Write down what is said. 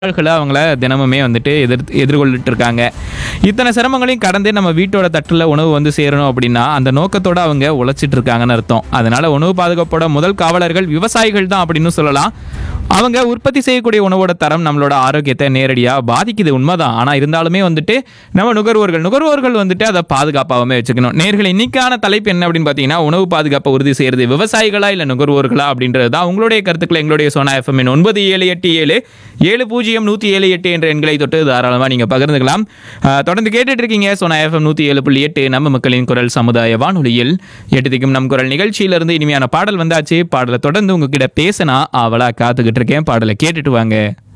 சவால்களை அவங்கள தினமுமே வந்துட்டு எதிர் எதிர்கொள்ளிட்டு இருக்காங்க இத்தனை சிரமங்களையும் கடந்து நம்ம வீட்டோட தட்டில் உணவு வந்து சேரணும் அப்படின்னா அந்த நோக்கத்தோட அவங்க உழைச்சிட்டு இருக்காங்கன்னு அர்த்தம் அதனால உணவு பாதுகாப்போட முதல் காவலர்கள் விவசாயிகள் தான் அப்படின்னு சொல்லலாம் அவங்க உற்பத்தி செய்யக்கூடிய உணவோட தரம் நம்மளோட ஆரோக்கியத்தை நேரடியாக பாதிக்குது உண்மைதான் ஆனால் இருந்தாலுமே வந்துட்டு நம்ம நுகர்வோர்கள் நுகர்வோர்கள் வந்துட்டு அதை பாதுகாப்பாகவே வச்சுக்கணும் நேர்கள் இன்னைக்கான தலைப்பு என்ன அப்படின்னு பார்த்தீங்கன்னா உணவு பாதுகாப்பை உறுதி செய்யறது விவசாயிகளா இல்லை நுகர்வோர்களா அப்படின்றது தான் உங்களுடைய கருத்துக்களை எங்களுடைய சோனா எஃப்எம் ஒன்பது ஏழு எட்டு ஏழு ஏழு பூஜ்ஜியம் நூற்றி ஏழு எட்டு என்ற எண்களை தொட்டு தாராளமாக நீங்கள் பகிர்ந்துக்கலாம் ஆஹ் தொடர்ந்து கேட்டுட்டு இருக்கீங்க சோனா எஃப்எம் நூற்றி ஏழு புள்ளி எட்டு நம்ம மக்களின் குரல் சமுதாய வானொலியில் எட்டு திக்கும் நம் குரல் நிகழ்ச்சியிலிருந்து இனிமையான பாடல் வந்தாச்சு பாடலை தொடர்ந்து உங்ககிட்ட பேசினா அவளா காத்துக்கிட்டு இருக்கேன் பாடலை கேட்டுட்டு வாங்க